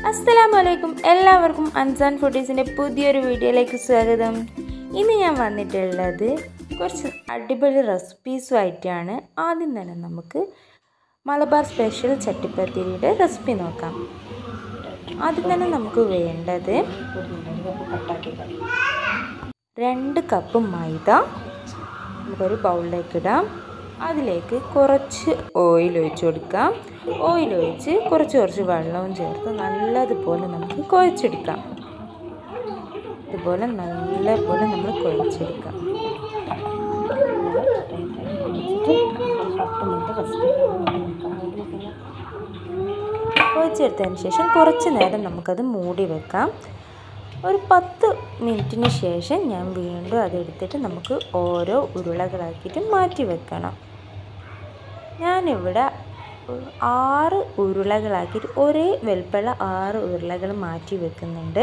അസ്സലാമലൈക്കും എല്ലാവർക്കും അൻസാൻ ഫുഡീസിൻ്റെ പുതിയൊരു വീഡിയോയിലേക്ക് സ്വാഗതം ഇന്ന് ഞാൻ വന്നിട്ടുള്ളത് കുറച്ച് അടിപൊളി റെസിപ്പീസുമായിട്ടാണ് ആദ്യം തന്നെ നമുക്ക് മലബാർ സ്പെഷ്യൽ ചട്ടിപ്പത്തിരിയുടെ റെസിപ്പി നോക്കാം ആദ്യം തന്നെ നമുക്ക് വേണ്ടത് രണ്ട് കപ്പ് മൈദ നമുക്കൊരു ബൗളിലേക്ക് ഇടാം അതിലേക്ക് കുറച്ച് ഓയിൽ ഒഴിച്ച് കൊടുക്കാം ഓയിൽ ഒഴിച്ച് കുറച്ച് കുറച്ച് വെള്ളവും ചേർത്ത് നല്ലതുപോലെ നമുക്ക് കുഴച്ചെടുക്കാം ഇതുപോലെ നല്ലപോലെ നമ്മൾ കുഴച്ചെടുക്കാം കുഴച്ചെടുത്തതിന് ശേഷം കുറച്ച് നേരം നമുക്കത് മൂടി വെക്കാം ഒരു പത്ത് മിനിറ്റിന് ശേഷം ഞാൻ വീണ്ടും അതെടുത്തിട്ട് നമുക്ക് ഓരോ ഉരുളകളാക്കിയിട്ട് മാറ്റി വെക്കണം ഞാനിവിടെ ആറ് ഉരുളകളാക്കിയിട്ട് ഒരേ വെൽപ്പുള്ള ആറ് ഉരുളകൾ മാറ്റി വെക്കുന്നുണ്ട്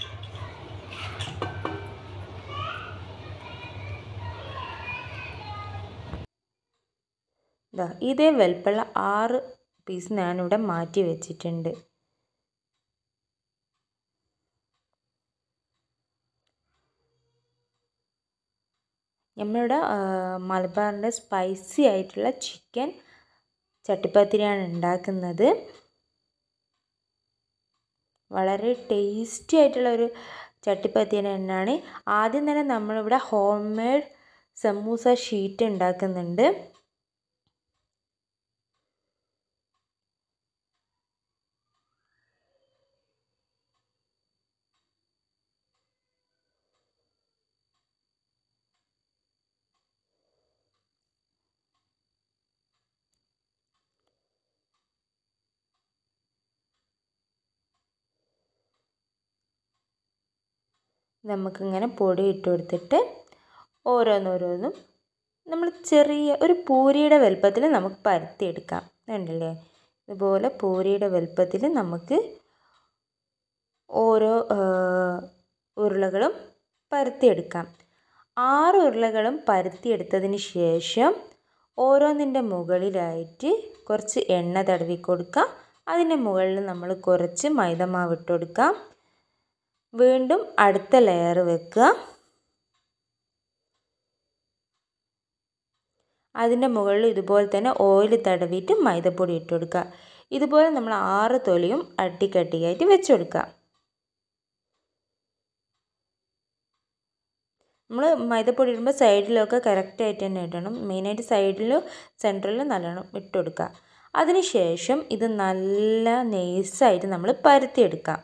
ഇതാ ഇതേ വെൽപ്പുള്ള ആറ് പീസ് ഞാനിവിടെ മാറ്റി വെച്ചിട്ടുണ്ട് നമ്മളിവിടെ മലബാറിൻ്റെ സ്പൈസി ആയിട്ടുള്ള ചിക്കൻ ചട്ടിപ്പത്തിരിയാണ് ഉണ്ടാക്കുന്നത് വളരെ ടേസ്റ്റി ആയിട്ടുള്ള ഒരു ചട്ടിപ്പത്തിരി തന്നെയാണ് ആദ്യം തന്നെ നമ്മളിവിടെ ഹോം മെയ്ഡ് സമൂസ ഷീറ്റ് ഉണ്ടാക്കുന്നുണ്ട് നമുക്കിങ്ങനെ പൊടി ഇട്ട് കൊടുത്തിട്ട് ഓരോന്നോരോന്നും നമ്മൾ ചെറിയ ഒരു പൂരിയുടെ വലുപ്പത്തിൽ നമുക്ക് പരത്തിയെടുക്കാം ഉണ്ടല്ലേ ഇതുപോലെ പൂരിയുടെ വലുപ്പത്തിൽ നമുക്ക് ഓരോ ഉരുളകളും പരത്തിയെടുക്കാം ആറ് ഉരുളകളും പരത്തിയെടുത്തതിന് ശേഷം ഓരോന്നിൻ്റെ മുകളിലായിട്ട് കുറച്ച് എണ്ണ തടവി കൊടുക്കാം അതിൻ്റെ മുകളിൽ നമ്മൾ കുറച്ച് മൈദമാവ് ഇട്ട് കൊടുക്കാം വീണ്ടും അടുത്ത ലെയർ വെക്കുക അതിൻ്റെ മുകളിൽ ഇതുപോലെ തന്നെ ഓയിൽ തടവിയിട്ട് മൈദപ്പൊടി ഇട്ട് കൊടുക്കുക ഇതുപോലെ നമ്മൾ ആറ് തൊലിയും അട്ടിക്കട്ടിയായിട്ട് വെച്ച് കൊടുക്കുക നമ്മൾ മൈദപ്പൊടി ഇടുമ്പോൾ സൈഡിലൊക്കെ കറക്റ്റായിട്ട് തന്നെ ഇടണം മെയിനായിട്ട് സൈഡിലും സെൻറ്ററിലും നല്ലോണം ഇട്ട് കൊടുക്കുക അതിനുശേഷം ഇത് നല്ല നെയ്സായിട്ട് നമ്മൾ പരത്തിയെടുക്കാം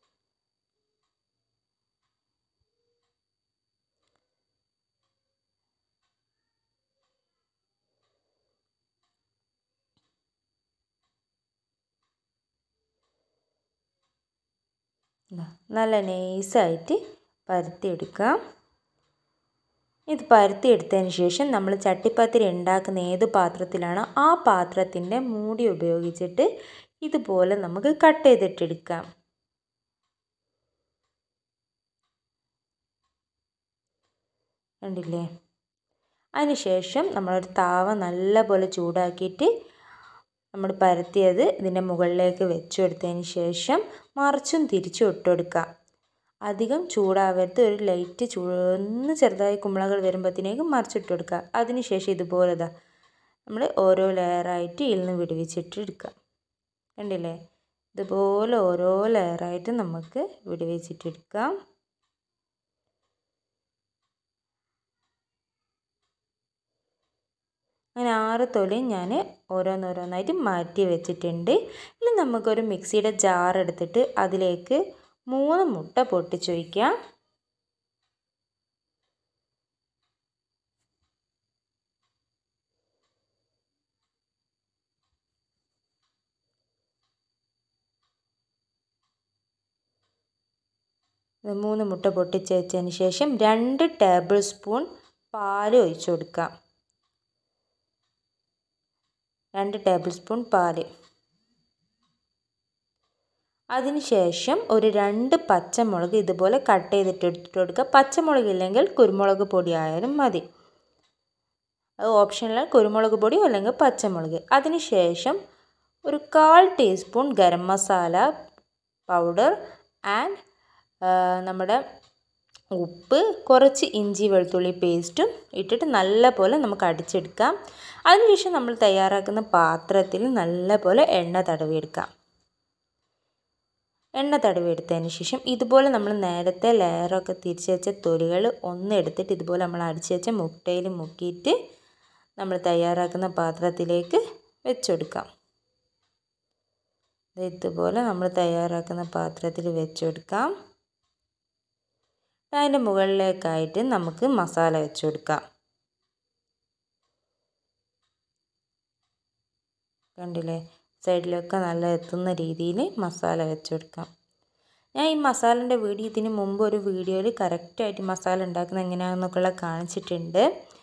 നല്ല നൈസായിട്ട് പരത്തിയെടുക്കാം ഇത് പരത്തിയെടുത്തതിന് ശേഷം നമ്മൾ ചട്ടിപ്പത്തിരി ഉണ്ടാക്കുന്ന ഏത് പാത്രത്തിലാണോ ആ പാത്രത്തിൻ്റെ മൂടി ഉപയോഗിച്ചിട്ട് ഇതുപോലെ നമുക്ക് കട്ട് ചെയ്തിട്ടെടുക്കാം കണ്ടില്ലേ അതിനുശേഷം നമ്മളൊരു താവ നല്ലപോലെ ചൂടാക്കിയിട്ട് നമ്മൾ പരത്തിയത് ഇതിൻ്റെ മുകളിലേക്ക് വെച്ച് കൊടുത്തതിന് ശേഷം മറിച്ചും തിരിച്ചും ഇട്ട് കൊടുക്കുക അധികം ചൂടാവരുത് ഒരു ലൈറ്റ് ചൂ ഒന്ന് ചെറുതായി കുമ്പളകൾ വരുമ്പോഴത്തേക്കും മറിച്ചിട്ട് കൊടുക്കുക അതിന് ശേഷം ഇതുപോലെ ഇതാ നമ്മൾ ഓരോ ലെയറായിട്ട് ഇതിൽ നിന്ന് വിടുവിച്ചിട്ട് എടുക്കുക കണ്ടില്ലേ ഇതുപോലെ ഓരോ ലെയറായിട്ട് നമുക്ക് വിടുവിച്ചിട്ടെടുക്കാം അങ്ങനെ ആറ് തൊലിയും ഞാൻ ഓരോന്നോരോന്നായിട്ട് മാറ്റി വെച്ചിട്ടുണ്ട് ഇനി നമുക്കൊരു മിക്സിയുടെ ജാർ എടുത്തിട്ട് അതിലേക്ക് മൂന്ന് മുട്ട പൊട്ടിച്ച് വയ്ക്കാം മൂന്ന് മുട്ട പൊട്ടിച്ച് വെച്ചതിന് ശേഷം രണ്ട് ടേബിൾ സ്പൂൺ പാൽ ഒഴിച്ചു കൊടുക്കാം രണ്ട് ടേബിൾ സ്പൂൺ പാൽ അതിനുശേഷം ഒരു രണ്ട് പച്ചമുളക് ഇതുപോലെ കട്ട് ചെയ്തിട്ട് എടുത്തിട്ട് കൊടുക്കുക പച്ചമുളക് ഇല്ലെങ്കിൽ കുരുമുളക് പൊടി ആയാലും മതി അത് ഓപ്ഷനിലാണ് കുരുമുളക് പൊടിയോ അല്ലെങ്കിൽ പച്ചമുളക് അതിനുശേഷം ഒരു കാൽ teaspoon garam masala powder and നമ്മുടെ ഉപ്പ് കുറച്ച് ഇഞ്ചി വെളുത്തുള്ളി പേസ്റ്റും ഇട്ടിട്ട് നല്ലപോലെ നമുക്ക് അടിച്ചെടുക്കാം അതിനുശേഷം നമ്മൾ തയ്യാറാക്കുന്ന പാത്രത്തിൽ നല്ലപോലെ എണ്ണ തടവിയെടുക്കാം എണ്ണ തടവിയെടുത്തതിന് ശേഷം ഇതുപോലെ നമ്മൾ നേരത്തെ ലെയറൊക്കെ തിരിച്ച് വെച്ച തൊലികൾ ഒന്ന് എടുത്തിട്ട് ഇതുപോലെ നമ്മൾ അടിച്ച് വെച്ച മുട്ടയിൽ മുക്കിയിട്ട് നമ്മൾ തയ്യാറാക്കുന്ന പാത്രത്തിലേക്ക് വെച്ചെടുക്കാം ഇതുപോലെ നമ്മൾ തയ്യാറാക്കുന്ന പാത്രത്തിൽ വെച്ചെടുക്കാം അതിൻ്റെ മുകളിലേക്കായിട്ട് നമുക്ക് മസാല വെച്ച് കൊടുക്കാം കണ്ടില്ലേ സൈഡിലൊക്കെ നല്ല എത്തുന്ന രീതിയിൽ മസാല വെച്ച് കൊടുക്കാം ഞാൻ ഈ മസാലൻ്റെ വീഡിയോ ഇതിന് മുമ്പ് ഒരു വീഡിയോയിൽ കറക്റ്റായിട്ട് മസാല ഉണ്ടാക്കുന്നത് എങ്ങനെയാണെന്നൊക്കെയുള്ള കാണിച്ചിട്ടുണ്ട്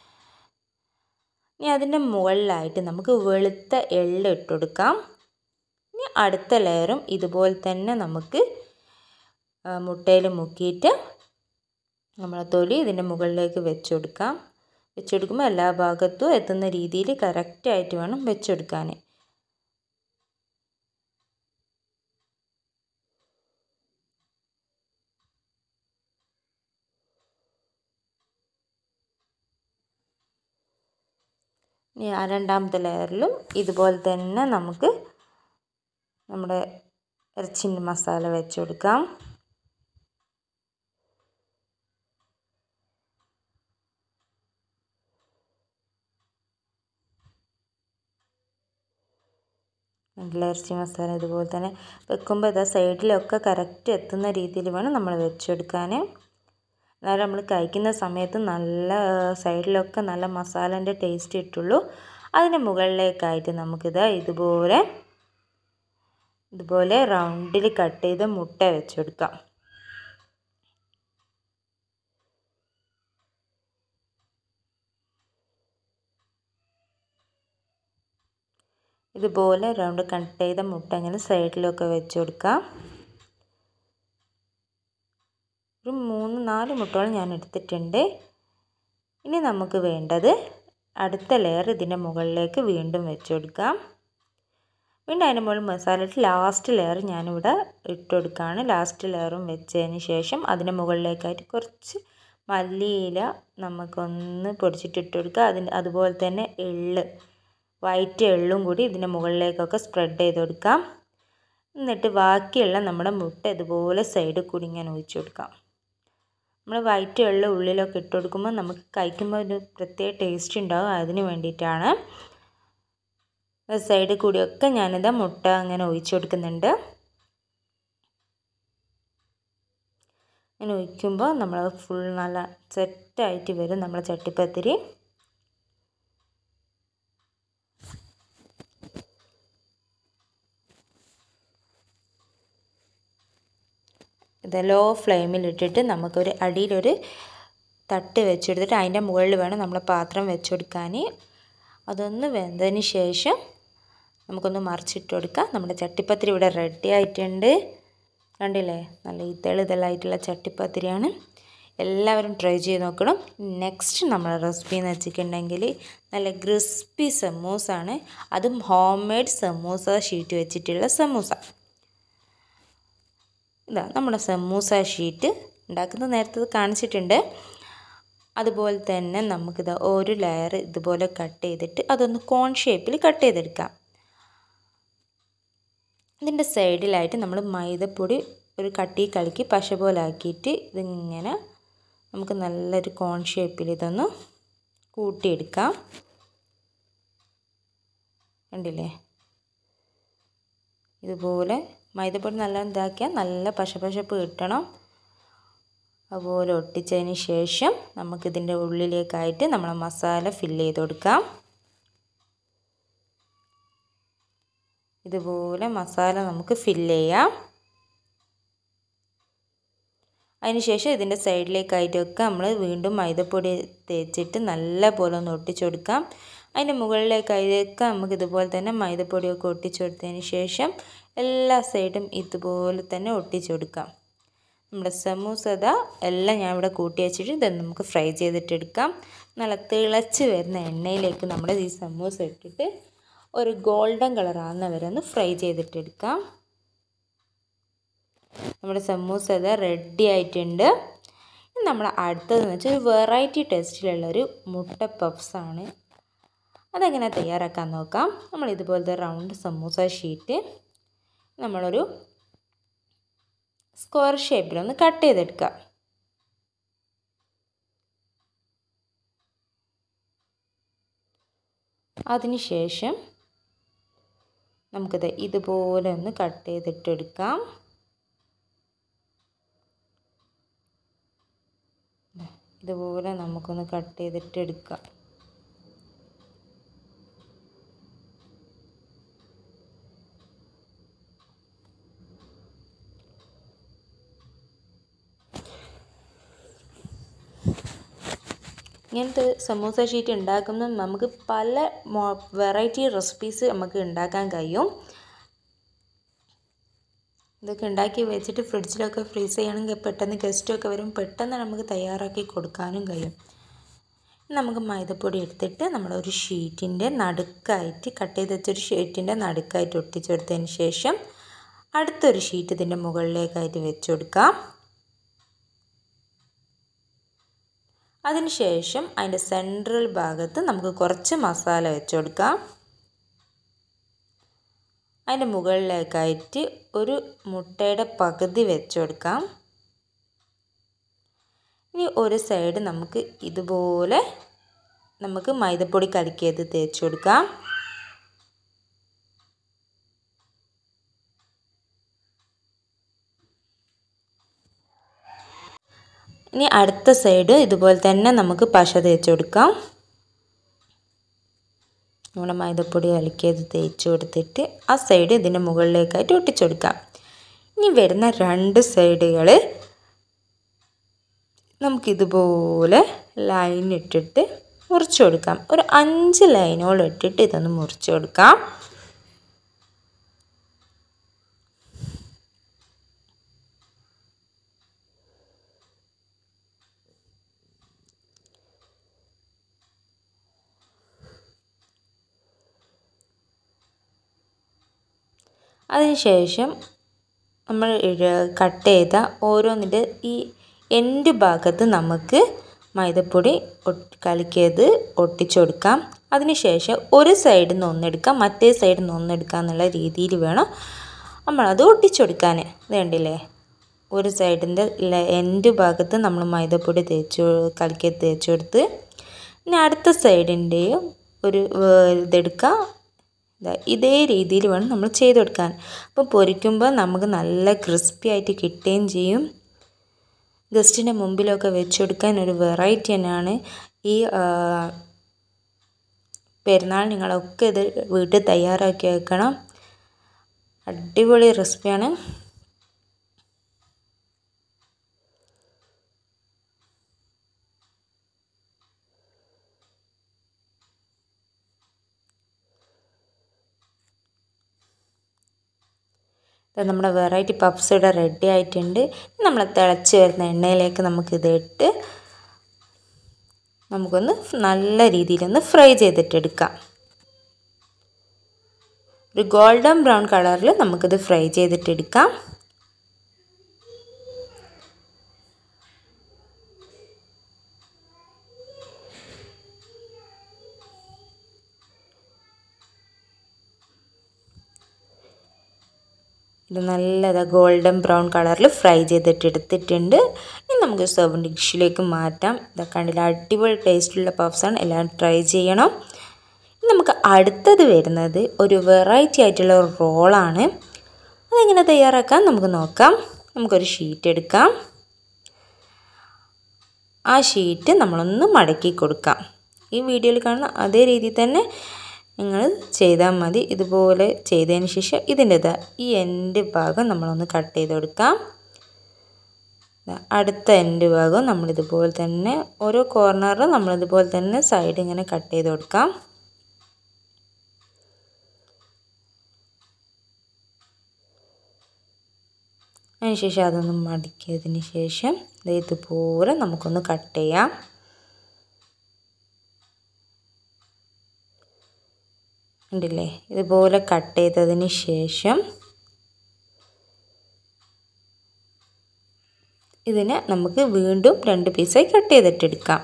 ഇനി അതിൻ്റെ മുകളിലായിട്ട് നമുക്ക് വെളുത്ത എള്ള് ഇട്ട് കൊടുക്കാം ഇനി അടുത്ത ലെയറും ഇതുപോലെ തന്നെ നമുക്ക് മുട്ടയിൽ മുക്കിയിട്ട് നമ്മളെ തൊലി ഇതിൻ്റെ മുകളിലേക്ക് വെച്ച് കൊടുക്കാം വെച്ച് കൊടുക്കുമ്പോൾ എല്ലാ ഭാഗത്തും എത്തുന്ന രീതിയിൽ കറക്റ്റായിട്ട് വേണം വെച്ചെടുക്കാൻ ഇനി ആ രണ്ടാമത്തെ ലെയറിലും ഇതുപോലെ തന്നെ നമുക്ക് നമ്മുടെ ഇറച്ചിൻ്റെ മസാല വെച്ച് കൊടുക്കാം നല്ല ഇറച്ചി മസാല ഇതുപോലെ തന്നെ വെക്കുമ്പോൾ ഇതാ സൈഡിലൊക്കെ കറക്റ്റ് എത്തുന്ന രീതിയിൽ വേണം നമ്മൾ വെച്ചെടുക്കാൻ എന്നാലും നമ്മൾ കഴിക്കുന്ന സമയത്ത് നല്ല സൈഡിലൊക്കെ നല്ല മസാലേൻ്റെ ടേസ്റ്റ് ഇട്ടുള്ളൂ അതിന് മുകളിലേക്കായിട്ട് നമുക്കിത് ഇതുപോലെ ഇതുപോലെ റൗണ്ടിൽ കട്ട് ചെയ്ത് മുട്ട വെച്ചെടുക്കാം ഇതുപോലെ റൗണ്ട് കട്ട് ചെയ്ത മുട്ട ഇങ്ങനെ സൈഡിലൊക്കെ വെച്ച് കൊടുക്കാം ഒരു മൂന്ന് നാല് മുട്ടകൾ ഞാൻ എടുത്തിട്ടുണ്ട് ഇനി നമുക്ക് വേണ്ടത് അടുത്ത ലെയർ ഇതിൻ്റെ മുകളിലേക്ക് വീണ്ടും വെച്ച് കൊടുക്കാം വീണ്ടും അതിന് മുകളിൽ മസാല ഇട്ട് ലാസ്റ്റ് ലെയർ ഞാനിവിടെ ഇട്ട് കൊടുക്കുകയാണ് ലാസ്റ്റ് ലെയറും വെച്ചതിന് ശേഷം അതിൻ്റെ മുകളിലേക്കായിട്ട് കുറച്ച് മല്ലിയില നമുക്കൊന്ന് പൊടിച്ചിട്ട് ഇട്ട് കൊടുക്കുക അതിന് അതുപോലെ തന്നെ എള്ള് വൈറ്റ് എള്ളും കൂടി ഇതിൻ്റെ മുകളിലേക്കൊക്കെ സ്പ്രെഡ് ചെയ്ത് കൊടുക്കാം എന്നിട്ട് ബാക്കിയുള്ള നമ്മുടെ മുട്ട ഇതുപോലെ സൈഡിൽ കൂടി ഇങ്ങനെ ഒഴിച്ചു കൊടുക്കാം നമ്മൾ വൈറ്റ് എള്ള് ഉള്ളിലൊക്കെ ഇട്ട് കൊടുക്കുമ്പോൾ നമുക്ക് കഴിക്കുമ്പോൾ ഒരു പ്രത്യേക ടേസ്റ്റ് ഉണ്ടാകും അതിന് വേണ്ടിയിട്ടാണ് സൈഡിൽ കൂടിയൊക്കെ ഞാനിതാ മുട്ട അങ്ങനെ ഒഴിച്ചു കൊടുക്കുന്നുണ്ട് അങ്ങനെ ഒഴിക്കുമ്പോൾ നമ്മൾ ഫുൾ നല്ല സെറ്റായിട്ട് വരും നമ്മളെ ചട്ടിപ്പത്തിരി ഇത് ലോ ഫ്ലെയിമിലിട്ടിട്ട് നമുക്കൊരു അടിയിലൊരു തട്ട് വെച്ചെടുത്തിട്ട് അതിൻ്റെ മുകളിൽ വേണം നമ്മൾ പാത്രം വെച്ചെടുക്കാൻ അതൊന്ന് വെന്തതിന് ശേഷം നമുക്കൊന്ന് മറിച്ചിട്ട് കൊടുക്കാം നമ്മുടെ ചട്ടിപ്പത്തിരി ഇവിടെ റെഡി ആയിട്ടുണ്ട് കണ്ടില്ലേ നല്ല ഇതളിതളായിട്ടുള്ള ചട്ടിപ്പത്തിരിയാണ് എല്ലാവരും ട്രൈ ചെയ്ത് നോക്കണം നെക്സ്റ്റ് നമ്മളെ റെസിപ്പി എന്ന് വെച്ചിട്ടുണ്ടെങ്കിൽ നല്ല ക്രിസ്പി സമൂസാണ് അതും ഹോം മെയ്ഡ് സമൂസ ഷീറ്റ് വെച്ചിട്ടുള്ള സമൂസ ഇതാ നമ്മുടെ സമൂസ ഷീറ്റ് ഉണ്ടാക്കുന്നത് നേരത്തെ കാണിച്ചിട്ടുണ്ട് അതുപോലെ തന്നെ നമുക്കിത് ഒരു ലെയർ ഇതുപോലെ കട്ട് ചെയ്തിട്ട് അതൊന്ന് കോൺ ഷേപ്പിൽ കട്ട് ചെയ്തെടുക്കാം ഇതിൻ്റെ സൈഡിലായിട്ട് നമ്മൾ മൈദപ്പൊടി ഒരു കട്ടി കളിക്ക് പശ പോലെ ആക്കിയിട്ട് ഇതിങ്ങനെ നമുക്ക് നല്ലൊരു കോൺ ഷേപ്പിൽ ഇതൊന്ന് കൂട്ടിയെടുക്കാം കണ്ടില്ലേ ഇതുപോലെ മൈദപ്പൊടി നല്ല ഇതാക്കിയാൽ നല്ല പശപശപ്പ് കിട്ടണം അതുപോലെ ഒട്ടിച്ചതിന് ശേഷം നമുക്കിതിൻ്റെ ഉള്ളിലേക്കായിട്ട് നമ്മൾ മസാല ഫില്ല് ചെയ്ത് കൊടുക്കാം ഇതുപോലെ മസാല നമുക്ക് ഫില്ല് ചെയ്യാം അതിനുശേഷം ഇതിൻ്റെ സൈഡിലേക്കായിട്ടൊക്കെ നമ്മൾ വീണ്ടും മൈദപ്പൊടി തേച്ചിട്ട് നല്ല പോലെ ഒന്ന് ഒട്ടിച്ചു കൊടുക്കാം അതിൻ്റെ മുകളിലേക്കായിട്ടൊക്കെ നമുക്ക് ഇതുപോലെ തന്നെ മൈദപ്പൊടിയൊക്കെ ഒട്ടിച്ചു കൊടുത്തതിന് ശേഷം എല്ലാ സൈഡും ഇതുപോലെ തന്നെ ഒട്ടിച്ചു കൊടുക്കാം നമ്മുടെ സമൂസത എല്ലാം ഞാൻ ഇവിടെ കൂട്ടി വെച്ചിട്ട് ഇത് നമുക്ക് ഫ്രൈ ചെയ്തിട്ടെടുക്കാം നല്ല തിളച്ച് വരുന്ന എണ്ണയിലേക്ക് നമ്മുടെ ഈ സമൂസ ഇട്ടിട്ട് ഒരു ഗോൾഡൻ കളർ ആകുന്ന വരെ ഒന്ന് ഫ്രൈ ചെയ്തിട്ടെടുക്കാം നമ്മുടെ സമൂസ ഇത് റെഡി ആയിട്ടുണ്ട് ഇനി നമ്മൾ അടുത്തതെന്ന് വെച്ചാൽ ഒരു വെറൈറ്റി ടേസ്റ്റിലുള്ള ഒരു മുട്ട പഫ്സാണ് അതെങ്ങനെ തയ്യാറാക്കാൻ നോക്കാം നമ്മൾ ഇതുപോലത്തെ റൗണ്ട് സമൂസ ഷീറ്റ് നമ്മളൊരു സ്ക്വയർ ഷേപ്പിലൊന്ന് കട്ട് ചെയ്തെടുക്കുക അതിനുശേഷം നമുക്കിത് ഇതുപോലെ ഒന്ന് കട്ട് ചെയ്തിട്ടെടുക്കാം ഇതുപോലെ നമുക്കൊന്ന് കട്ട് ചെയ്തിട്ട് എടുക്കാം ഇങ്ങനത്തെ സമൂസ ഷീറ്റ് ഉണ്ടാക്കുമ്പോൾ നമുക്ക് പല വെറൈറ്റി റെസിപ്പീസ് നമുക്ക് ഉണ്ടാക്കാൻ കഴിയും ഇതൊക്കെ ഉണ്ടാക്കി വെച്ചിട്ട് ഫ്രിഡ്ജിലൊക്കെ ഫ്രീസ് ചെയ്യണമെങ്കിൽ പെട്ടെന്ന് ഗസ്റ്റൊക്കെ വരും പെട്ടെന്ന് നമുക്ക് തയ്യാറാക്കി കൊടുക്കാനും കഴിയും നമുക്ക് മൈദപ്പൊടി എടുത്തിട്ട് നമ്മളൊരു ഷീറ്റിൻ്റെ നടുക്കായിട്ട് കട്ട് ചെയ്ത് വെച്ചൊരു ഷീറ്റിൻ്റെ നടുക്കായിട്ട് ഒട്ടിച്ചെടുത്തതിന് ശേഷം അടുത്തൊരു ഷീറ്റ് ഇതിൻ്റെ മുകളിലേക്കായിട്ട് വെച്ച് കൊടുക്കാം അതിനുശേഷം അതിൻ്റെ സെൻട്രൽ ഭാഗത്ത് നമുക്ക് കുറച്ച് മസാല വെച്ച് കൊടുക്കാം അതിൻ്റെ മുകളിലേക്കായിട്ട് ഒരു മുട്ടയുടെ പകുതി വെച്ച് കൊടുക്കാം ഇനി ഒരു സൈഡ് നമുക്ക് ഇതുപോലെ നമുക്ക് മൈദപ്പൊടി കലക്കിയത് തേച്ച് കൊടുക്കാം ഇനി അടുത്ത സൈഡ് ഇതുപോലെ തന്നെ നമുക്ക് പശ തേച്ച് കൊടുക്കാം നമ്മുടെ മൈദപ്പൊടി കലക്കിയത് തേച്ച് കൊടുത്തിട്ട് ആ സൈഡ് ഇതിൻ്റെ മുകളിലേക്കായിട്ട് ഒട്ടിച്ചു കൊടുക്കാം ഇനി വരുന്ന രണ്ട് സൈഡുകൾ നമുക്കിതുപോലെ ലൈൻ ഇട്ടിട്ട് മുറിച്ച് കൊടുക്കാം ഒരു അഞ്ച് ലൈനോളം ഇട്ടിട്ട് ഇതൊന്ന് മുറിച്ച് കൊടുക്കാം അതിനുശേഷം നമ്മൾ കട്ട് ചെയ്ത ഓരോന്നിൻ്റെ ഈ എൻഡ് ഭാഗത്ത് നമുക്ക് മൈദപ്പൊടി കലക്കിയത് ഒട്ടിച്ചു കൊടുക്കാം അതിനുശേഷം ഒരു സൈഡിൽ നിന്ന് ഒന്നെടുക്കാം മറ്റേ സൈഡിൽ നിന്ന് ഒന്നെടുക്കാം എന്നുള്ള രീതിയിൽ വേണം നമ്മളത് ഒട്ടിച്ചു കൊടുക്കാൻ ഇത് കണ്ടില്ലേ ഒരു സൈഡിൻ്റെ എൻഡ് ഭാഗത്ത് നമ്മൾ മൈദപ്പൊടി തേച്ച് കലക്കിയത് തേച്ച് കൊടുത്ത് ഇനി അടുത്ത സൈഡിൻ്റെയും ഒരു ഇതെടുക്കാം ഇതേ രീതിയിൽ വേണം നമ്മൾ ചെയ്ത് കൊടുക്കാൻ അപ്പോൾ പൊരിക്കുമ്പോൾ നമുക്ക് നല്ല ക്രിസ്പി ആയിട്ട് കിട്ടുകയും ചെയ്യും ഗസ്റ്റിൻ്റെ മുമ്പിലൊക്കെ വെച്ച് കൊടുക്കാൻ ഒരു വെറൈറ്റി തന്നെയാണ് ഈ പെരുന്നാൾ നിങ്ങളൊക്കെ ഇത് വീട്ടിൽ തയ്യാറാക്കി വെക്കണം അടിപൊളി റെസിപ്പിയാണ് നമ്മുടെ വെറൈറ്റി പപ്സ് ഇവിടെ റെഡി ആയിട്ടുണ്ട് നമ്മൾ തിളച്ച് വരുന്ന എണ്ണയിലേക്ക് നമുക്കിത് ഇട്ട് നമുക്കൊന്ന് നല്ല രീതിയിലൊന്ന് ഫ്രൈ ചെയ്തിട്ടെടുക്കാം ഒരു ഗോൾഡൻ ബ്രൗൺ കളറിൽ നമുക്കിത് ഫ്രൈ ചെയ്തിട്ടെടുക്കാം ഇത് നല്ലതാ ഗോൾഡൻ ബ്രൗൺ കളറിൽ ഫ്രൈ ചെയ്തിട്ട് എടുത്തിട്ടുണ്ട് ഇനി നമുക്ക് സെർവ് ഡിഷിലേക്ക് മാറ്റാം ഇതൊക്കെ കണ്ടില്ല അടിപൊളി ടേസ്റ്റുള്ള പഫ്സാണ് എല്ലാവരും ട്രൈ ചെയ്യണം ഇനി നമുക്ക് അടുത്തത് വരുന്നത് ഒരു വെറൈറ്റി ആയിട്ടുള്ള റോളാണ് അതെങ്ങനെ തയ്യാറാക്കാം നമുക്ക് നോക്കാം നമുക്കൊരു ഷീറ്റ് എടുക്കാം ആ ഷീറ്റ് നമ്മളൊന്ന് മടക്കി കൊടുക്കാം ഈ വീഡിയോയിൽ കാണുന്ന അതേ രീതിയിൽ തന്നെ നിങ്ങൾ ചെയ്താൽ മതി ഇതുപോലെ ചെയ്തതിന് ശേഷം ഇതിൻ്റെ ഈ എൻഡ് ഭാഗം നമ്മളൊന്ന് കട്ട് ചെയ്ത് കൊടുക്കാം അടുത്ത എൻഡ് ഭാഗം നമ്മളിതുപോലെ തന്നെ ഓരോ കോർണറിലും നമ്മളിതുപോലെ തന്നെ സൈഡ് ഇങ്ങനെ കട്ട് ചെയ്ത് കൊടുക്കാം അതിനുശേഷം അതൊന്ന് മടക്കിയതിന് ശേഷം ഇതുപോലെ നമുക്കൊന്ന് കട്ട് ചെയ്യാം ഉണ്ടല്ലേ ഇതുപോലെ കട്ട് ചെയ്തതിന് ശേഷം ഇതിനെ നമുക്ക് വീണ്ടും രണ്ട് പീസായി കട്ട് ചെയ്തിട്ടെടുക്കാം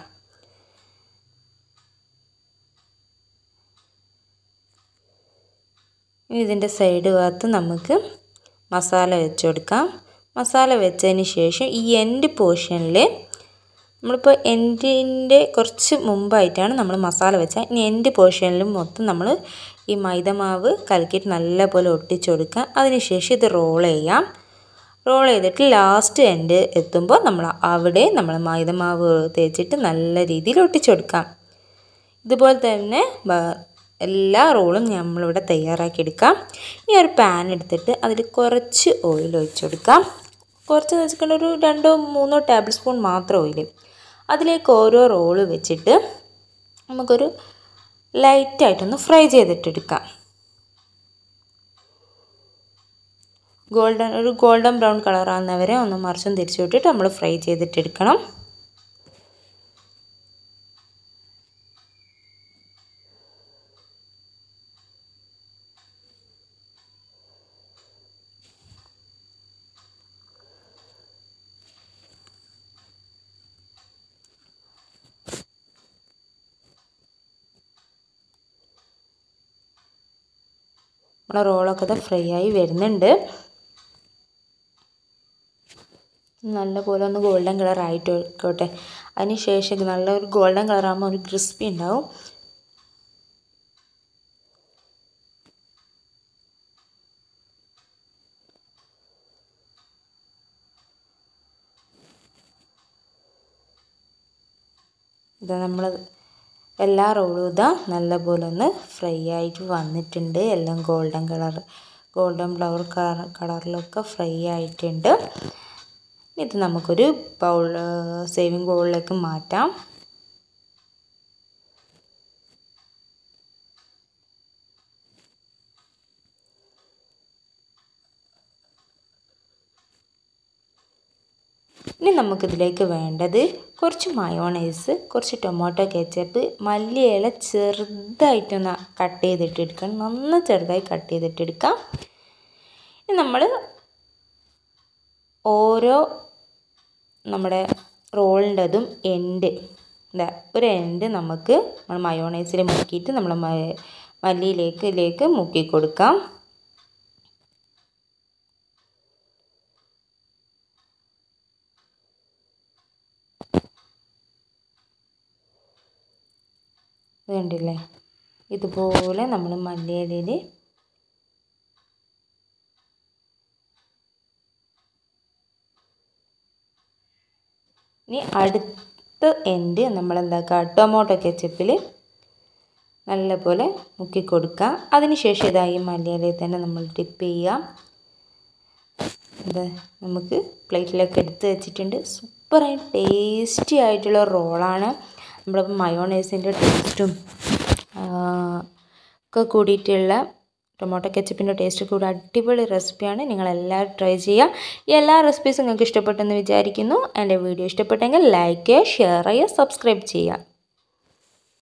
ഇതിൻ്റെ സൈഡ് ഭാഗത്ത് നമുക്ക് മസാല വെച്ച് കൊടുക്കാം മസാല വെച്ചതിന് ശേഷം ഈ എൻഡ് പോർഷനിൽ നമ്മളിപ്പോൾ എൻഡിൻ്റെ കുറച്ച് മുമ്പായിട്ടാണ് നമ്മൾ മസാല വെച്ചാൽ ഇനി എൻഡ് പോർഷനിലും മൊത്തം നമ്മൾ ഈ മൈദമാവ് കലക്കിയിട്ട് നല്ലപോലെ ഒട്ടിച്ചു കൊടുക്കുക അതിനുശേഷം ഇത് റോൾ ചെയ്യാം റോൾ ചെയ്തിട്ട് ലാസ്റ്റ് എൻഡ് എത്തുമ്പോൾ നമ്മൾ അവിടെ നമ്മൾ മൈദമാവ് തേച്ചിട്ട് നല്ല രീതിയിൽ ഒട്ടിച്ചു കൊടുക്കാം ഇതുപോലെ തന്നെ എല്ലാ റോളും നമ്മളിവിടെ തയ്യാറാക്കി എടുക്കാം ഇനി ഒരു പാൻ എടുത്തിട്ട് അതിൽ കുറച്ച് ഓയിൽ ഒഴിച്ചു കൊടുക്കാം കുറച്ച് വെച്ചിട്ട് ഒരു രണ്ടോ മൂന്നോ ടേബിൾ സ്പൂൺ മാത്രം ഓയിൽ അതിലേക്ക് ഓരോ റോള് വെച്ചിട്ട് നമുക്കൊരു ലൈറ്റായിട്ടൊന്ന് ഫ്രൈ ചെയ്തിട്ടെടുക്കാം ഗോൾഡൻ ഒരു ഗോൾഡൻ ബ്രൗൺ കളറാകുന്നവരെ ഒന്ന് മറിച്ചും തിരിച്ചു വിട്ടിട്ട് നമ്മൾ ഫ്രൈ ചെയ്തിട്ടെടുക്കണം നമ്മളെ റോളൊക്കെ ഇത് ഫ്രൈ ആയി വരുന്നുണ്ട് നല്ലപോലെ ഒന്ന് ഗോൾഡൻ കളർ ആയിട്ട് ആയിക്കോട്ടെ അതിന് ശേഷം നല്ല ഒരു ഗോൾഡൻ കളർ ആകുമ്പോൾ ഒരു ക്രിസ്പി ഉണ്ടാവും ഇത് നമ്മൾ എല്ലാ റോളും ഇതാ നല്ലപോലെ ഒന്ന് ഫ്രൈ ആയിട്ട് വന്നിട്ടുണ്ട് എല്ലാം golden colour golden flower colour കളറിലൊക്കെ ഫ്രൈ ആയിട്ടുണ്ട് ഇത് നമുക്കൊരു ബൗൾ സേവിങ് ബൗളിലേക്ക് മാറ്റാം ഇനി നമുക്കിതിലേക്ക് വേണ്ടത് കുറച്ച് മയോണൈസ് കുറച്ച് ടൊമാറ്റോ കെച്ചപ്പ് മല്ലിയില ചെറുതായിട്ടൊന്ന് കട്ട് ചെയ്തിട്ടെടുക്കണം നന്ന ചെറുതായി കട്ട് ചെയ്തിട്ടെടുക്കാം ഇനി നമ്മൾ ഓരോ നമ്മുടെ റോളിൻ്റെതും എൻഡ് എന്താ ഒരു എൻഡ് നമുക്ക് നമ്മൾ മയോണൈസിൽ മുക്കിയിട്ട് നമ്മൾ മല്ലിയിലേക്ക് ഇതിലേക്ക് മുക്കി കൊടുക്കാം വേണ്ടില്ലേ ഇതുപോലെ നമ്മൾ മല്ലിയിലയിൽ ഇനി അടുത്ത എൻഡ് നമ്മൾ എന്താക്കുക ടൊമാറ്റോ കെച്ചപ്പിൽ നല്ലപോലെ മുക്കി കൊടുക്കുക അതിനുശേഷം ഇതായി മല്ലിയിലയിൽ തന്നെ നമ്മൾ ടിപ്പ് ചെയ്യുക ഇത് നമുക്ക് പ്ലേറ്റിലേക്ക് എടുത്ത് വെച്ചിട്ടുണ്ട് സൂപ്പറായി ടേസ്റ്റി ആയിട്ടുള്ള റോളാണ് നമ്മുടെ മയോണൈസിൻ്റെ ടേസ്റ്റും ഒക്കെ കൂടിയിട്ടുള്ള ടൊമാറ്റോ കെച്ചപ്പിൻ്റെ ടേസ്റ്റ് കൂടി അടിപൊളി റെസിപ്പിയാണ് നിങ്ങളെല്ലാവരും ട്രൈ ചെയ്യുക ഈ എല്ലാ റെസിപ്പീസും നിങ്ങൾക്ക് ഇഷ്ടപ്പെട്ടെന്ന് വിചാരിക്കുന്നു എൻ്റെ വീഡിയോ ഇഷ്ടപ്പെട്ടെങ്കിൽ ലൈക്ക് ചെയ്യുക ഷെയർ ചെയ്യുക സബ്സ്ക്രൈബ് ചെയ്യുക